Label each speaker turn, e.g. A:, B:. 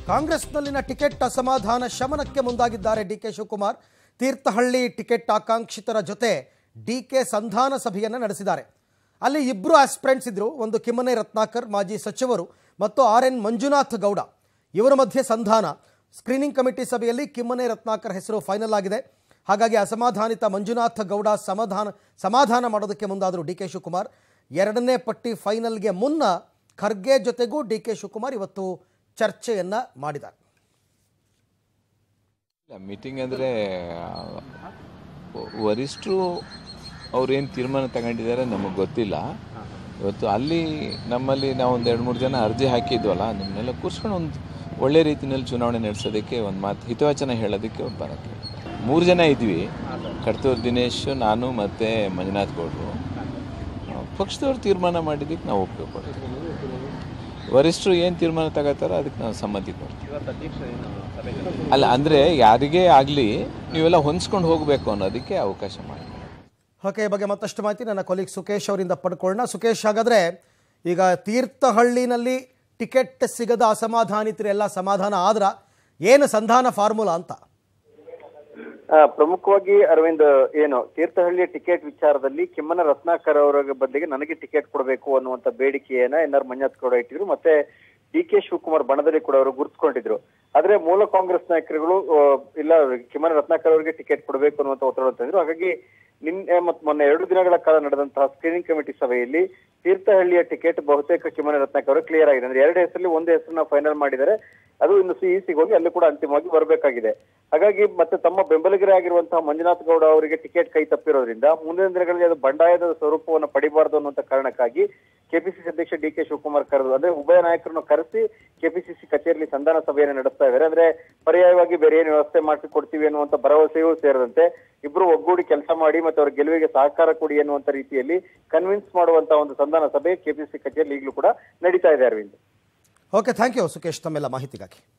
A: ಕಾಂಗ್ರೆಸ್ನಲ್ಲಿನ ticket ಅಸಮಾಧಾನ ಶಮನಕ್ಕೆ ಮುಂದಾಗಿದ್ದಾರೆ ಡಿಕೆ ಶಿವಕುಮಾರ್ ತೀರ್ಥಹಳ್ಳಿ ಟಿಕೆಟ್ ಆಕಾಂಕ್ಷಿತರ ಜೊತೆ ಡಿಕೆ ಸಂಧಾನ ಸಭೆಯನ್ನು ನಡೆಸಿದ್ದಾರೆ ಅಲ್ಲಿ ಇಬ್ಬರು ಆಸ್ಪಿರೆಂಟ್ಸ್ ಇದ್ರು ಒಂದು ಕಿಮ್ಮನೆ ರತ್ನಾಕರ್ ಮಾಜಿ ಸಚಿವರು ಮತ್ತು ಆರ್ ಎನ್ ಮಂಜುನಾಥ್ ಗೌಡ ಇವರ ಮಧ್ಯೆ ಸಂಧಾನ ಸ್ಕ್ರೀನಿಂಗ್ ಕಮಿಟಿ ಸಭೆಯಲ್ಲಿ ಕಿಮ್ಮನೆ ರತ್ನಾಕರ್ ಹೆಸರು ಫೈನಲ್ ಆಗಿದೆ ಹಾಗಾಗಿ ಅಸಮಾಧಾನಿತ ಮಂಜುನಾಥ ಗೌಡ ಸಮಾಧಾನ ಸಮಾಧಾನ ಮಾಡೋದಕ್ಕೆ ಮುಂದಾದರು ಡಿ ಕೆ ಶಿವಕುಮಾರ್ ಎರಡನೇ ಪಟ್ಟಿ ಫೈನಲ್ಗೆ ಮುನ್ನ ಖರ್ಗೆ ಜೊತೆಗೂ ಡಿ ಕೆ ಶಿವಕುಮಾರ್ ಇವತ್ತು ಚರ್ಚೆಯನ್ನ ಮಾಡಿದ್ದಾರೆ
B: ಇಲ್ಲ ಮೀಟಿಂಗ್ ಅಂದರೆ ವರಿಷ್ಠರು ಅವ್ರೇನು ತೀರ್ಮಾನ ತಗೊಂಡಿದ್ದಾರೆ ನಮಗೆ ಗೊತ್ತಿಲ್ಲ ಇವತ್ತು ಅಲ್ಲಿ ನಮ್ಮಲ್ಲಿ ನಾವು ಒಂದು ಎರಡು ಮೂರು ಜನ ಅರ್ಜಿ ಹಾಕಿದ್ವಲ್ಲ ನಿಮ್ಮನ್ನೆಲ್ಲ ಕೂರ್ಸ್ಕೊಂಡು ಒಂದು ಒಳ್ಳೆ ರೀತಿಯಲ್ಲಿ ಚುನಾವಣೆ ನಡೆಸೋದಕ್ಕೆ ಒಂದು ಮಾತು ಹಿತವಚನ ಹೇಳೋದಕ್ಕೆ ಒಂದು ಬರೋಕ್ಕೆ ಮೂರು ಜನ ಇದ್ವಿ ಕರ್ತೂರು ದಿನೇಶ್ ನಾನು ಮತ್ತು ಮಂಜುನಾಥ್ ಗೌಡರು ಪಕ್ಷದವ್ರು ತೀರ್ಮಾನ ಮಾಡಿದ್ದಕ್ಕೆ ನಾವು ಒಪ್ಪಿಗೆ ಕೊಡ್ತೀವಿ ವರಿಷ್ಠರು ಏನು ತೀರ್ಮಾನ ತಗೋತಾರೋ ಅದಕ್ಕೆ ನಾವು ಸಮ್ಮತಿ ಕೊಡ್ತೀವಿ ಅಲ್ಲ ಅಂದರೆ ಯಾರಿಗೇ ಆಗಲಿ ನೀವೆಲ್ಲ ಹೊಂದ್ಸ್ಕೊಂಡು ಹೋಗಬೇಕು ಅನ್ನೋದಕ್ಕೆ ಅವಕಾಶ ಮಾಡಿ
A: ಓಕೆ ಈ ಬಗ್ಗೆ ಮತ್ತಷ್ಟು ಮಾಹಿತಿ ನನ್ನ ಕೊಲೀಗ್ ಸುಕೇಶ್ ಅವರಿಂದ ಪಡ್ಕೊಳ್ಳೋಣ ಸುಕೇಶ್ ಹಾಗಾದ್ರೆ ಈಗ ತೀರ್ಥಹಳ್ಳಿನಲ್ಲಿ ಟಿಕೆಟ್ ಸಿಗದ ಅಸಮಾಧಾನಿತರೆಲ್ಲ ಸಮಾಧಾನ ಆದ್ರ ಏನು ಸಂಧಾನ ಫಾರ್ಮುಲಾ ಅಂತ
C: ಆ, ಪ್ರಮುಖವಾಗಿ ಅರವಿಂದ್ ಏನು ತೀರ್ಥಹಳ್ಳಿಯ ಟಿಕೆಟ್ ವಿಚಾರದಲ್ಲಿ ಕಿಮ್ಮನ ರತ್ನಾಕರ್ ಅವರ ಬದಲಿಗೆ ನನಗೆ ಟಿಕೆಟ್ ಕೊಡಬೇಕು ಅನ್ನುವಂತ ಬೇಡಿಕೆಯನ್ನ ಎನ್ ಆರ್ ಮಂಜಾತ್ ಗೌಡ ಇಟ್ಟಿದ್ರು ಮತ್ತೆ ಡಿ ಕೆ ಶಿವಕುಮಾರ್ ಬಣದಲ್ಲಿ ಕೂಡ ಅವರು ಗುರುತಿಸ್ಕೊಂಡಿದ್ರು ಆದ್ರೆ ಮೂಲ ಕಾಂಗ್ರೆಸ್ ನಾಯಕರುಗಳು ಆ, ಇಲ್ಲ ಕಿಮ್ಮನ ರತ್ನಾಕರ್ ಅವರಿಗೆ ಟಿಕೆಟ್ ಕೊಡಬೇಕು ಅನ್ನುವಂತ ಒತ್ತಡ ತಂದ್ರು ಹಾಗಾಗಿ ನಿನ್ನೆ ಮತ್ತು ಮೊನ್ನೆ ಎರಡು ದಿನಗಳ ಕಾಲ ನಡೆದಂತಹ ಸ್ಕ್ರೀನಿಂಗ್ ಕಮಿಟಿ ಸಭೆಯಲ್ಲಿ ತೀರ್ಥಹಳ್ಳಿಯ ಟಿಕೆಟ್ ಬಹುತೇಕ ಕಿಮ್ಮನ ರತ್ನಾಕರ್ ಅವರು ಕ್ಲಿಯರ್ ಆಗಿದೆ ಅಂದ್ರೆ ಎರಡು ಹೆಸರಲ್ಲಿ ಒಂದು ಹೆಸರನ್ನ ಫೈನಲ್ ಮಾಡಿದ್ದಾರೆ ಅದು ಇನ್ನು ಸಿಇಸಿಗೆ ಹೋಗಿ ಅಲ್ಲಿ ಕೂಡ ಅಂತಿಮವಾಗಿ ಬರಬೇಕಾಗಿದೆ ಹಾಗಾಗಿ ಮತ್ತೆ ತಮ್ಮ ಬೆಂಬಲಿಗರೇ ಆಗಿರುವಂತಹ ಮಂಜುನಾಥ್ ಗೌಡ ಅವರಿಗೆ ಟಿಕೆಟ್ ಕೈ ತಪ್ಪಿರೋದ್ರಿಂದ ಮುಂದಿನ ದಿನಗಳಲ್ಲಿ ಅದು ಬಂಡಾಯದ ಸ್ವರೂಪವನ್ನು ಪಡಿಬಾರದು ಅನ್ನುವಂತ ಕಾರಣಕ್ಕಾಗಿ ಕೆಪಿಸಿಸಿ ಅಧ್ಯಕ್ಷ ಡಿ ಕೆ ಶಿವಕುಮಾರ್ ಕರೆದು ಅಂದ್ರೆ ಉಭಯ ನಾಯಕರನ್ನು ಕರೆಸಿ ಕೆಪಿಸಿಸಿ ಕಚೇರಿಯಲ್ಲಿ ಸಂಧಾನ ಸಭೆಯನ್ನು ನಡೆಸ್ತಾ ಇದ್ದಾರೆ ಅಂದ್ರೆ ಪರ್ಯಾಯವಾಗಿ ಬೇರೆ ಏನು ವ್ಯವಸ್ಥೆ ಮಾಡಿಸಿ ಕೊಡ್ತೀವಿ ಅನ್ನುವಂತ ಭರವಸೆಯೂ ಸೇರಿದಂತೆ ಇಬ್ರು ಒಗ್ಗೂಡಿ ಕೆಲಸ ಮಾಡಿ ಮತ್ತೆ ಅವರ ಗೆಲುವಿಗೆ ಸಹಕಾರ ಕೊಡಿ ಅನ್ನುವಂತ ರೀತಿಯಲ್ಲಿ ಕನ್ವಿನ್ಸ್ ಮಾಡುವಂತ ಒಂದು ಸಂಧಾನ ಸಭೆ ಕೆಪಿಸಿಸಿ ಕಚೇರಿಯಲ್ಲಿ ಈಗಲೂ ಕೂಡ ನಡೀತಾ ಇದೆ Aravind
A: okay thank you Sukesh ತಮ್ಮೆಲ್ಲ ಮಾಹಿತಿಗಾಗಿ